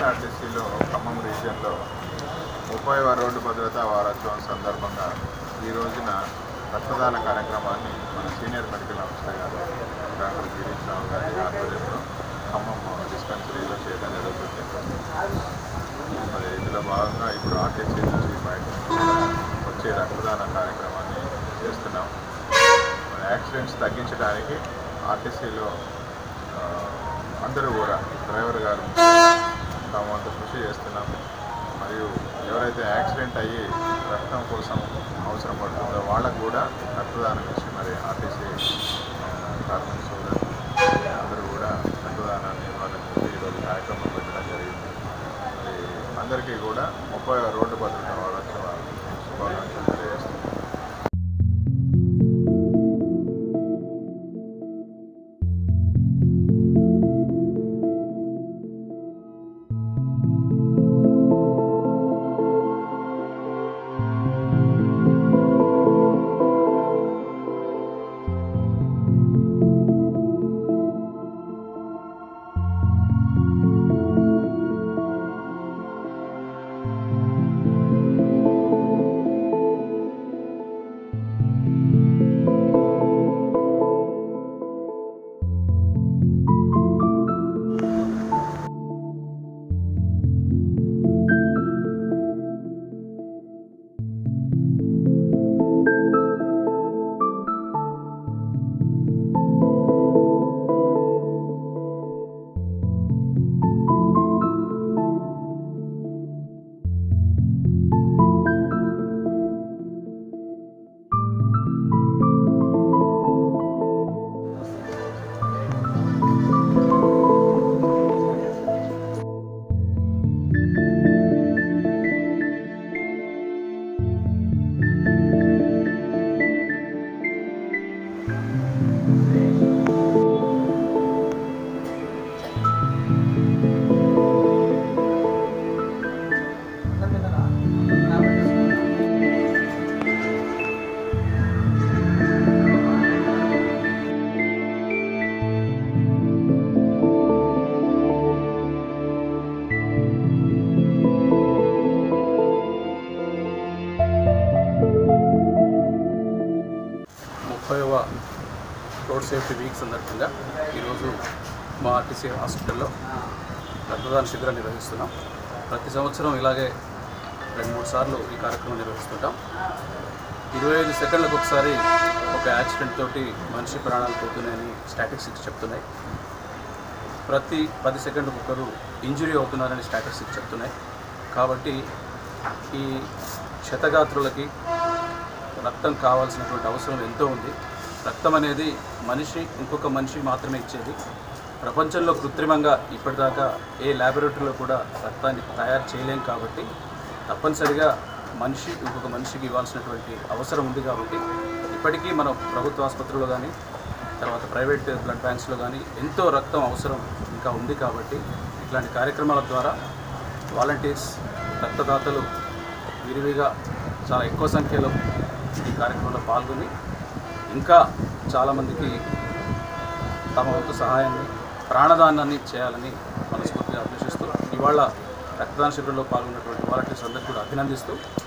ఏపీఎస్ఆర్టీసీలో ఖమ్మం రీజియన్లో ముప్పై రోడ్డు భద్రతా వారోత్సవం సందర్భంగా ఈ రోజున రక్తదాన కార్యక్రమాన్ని మన సీనియర్ మెడికల్ ఆఫీసర్ గారు డాక్టర్ గిరీష్ రావు గారి ఆధ్వర్యంలో ఖమ్మం డిస్పెన్సరీలో చేయడం జరుగుతుంది మరి ఇందులో భాగంగా ఇప్పుడు ఆర్టీసీ నుంచి బయట నుంచి వచ్చే రక్తదాన కార్యక్రమాన్ని చేస్తున్నాం మరి యాక్సిడెంట్స్ తగ్గించడానికి ఆర్టీసీలో ఆ, అందరూ కూడా డ్రైవర్ గారు తమ వంతు కృషి చేస్తున్నాం మరియు ఎవరైతే యాక్సిడెంట్ అయ్యి రక్తం కోసం అవసరం పడుతుందో వాళ్ళకు కూడా రక్తదానం ఇచ్చి మరి ఆర్టీసీ కార్మిక సోదరు అందరూ కూడా రక్తదానాన్ని ఇవ్వాలని చెప్పి ఈరోజు కార్యక్రమం పెట్టడం జరిగింది మరి అందరికీ కూడా ముప్పై రోడ్డు భద్రత వారోత్సవ శుభాకాంక్షలు తెలియజేస్తున్నాం ముప్పైవ రోడ్ సేఫ్టీ వీక్ సందర్భంగా ఈరోజు మా ఆర్టీసీ హాస్పిటల్లో రక్తదాన శిబిరం నిర్వహిస్తున్నాం ప్రతి సంవత్సరం ఇలాగే రెండు మూడు సార్లు ఈ కార్యక్రమం నిర్వహిస్తుంటాం ఇరవై ఐదు సెకండ్లకు ఒకసారి ఒక యాక్సిడెంట్ తోటి మనిషి ప్రాణాలు పోతున్నాయని స్టాటిస్టిక్స్ చెప్తున్నాయి ప్రతి పది సెకండ్లకు ఒకరు ఇంజురీ అవుతున్నారని స్టాటిస్టిక్స్ చెప్తున్నాయి కాబట్టి ఈ క్షతగాత్రులకి రక్తం కావాల్సినటువంటి అవసరం ఎంతో ఉంది రక్తం అనేది మనిషి ఇంకొక మనిషి మాత్రమే ఇచ్చేది ప్రపంచంలో కృత్రిమంగా ఇప్పటిదాకా ఏ ల్యాబొరేటరీలో కూడా రక్తాన్ని తయారు చేయలేం కాబట్టి తప్పనిసరిగా మనిషి ఇంకొక మనిషికి ఇవ్వాల్సినటువంటి అవసరం ఉంది కాబట్టి ఇప్పటికీ మనం ప్రభుత్వ ఆసుపత్రుల్లో కానీ తర్వాత ప్రైవేట్ బ్లడ్ బ్యాంక్స్లో కానీ ఎంతో రక్తం అవసరం ఇంకా ఉంది కాబట్టి ఇట్లాంటి కార్యక్రమాల ద్వారా వాలంటీర్స్ రక్తదాతలు విరివిగా చాలా ఎక్కువ సంఖ్యలో ఈ కార్యక్రమంలో పాల్గొని ఇంకా చాలామందికి తమ వంతు సహాయాన్ని ప్రాణదానాన్ని చేయాలని మనస్ఫూర్తిగా అభ్యసిస్తూ ఇవాళ రక్తదాన శిబిరంలో పాల్గొన్నటువంటి వాలంటీర్స్ అందరికీ కూడా అభినందిస్తూ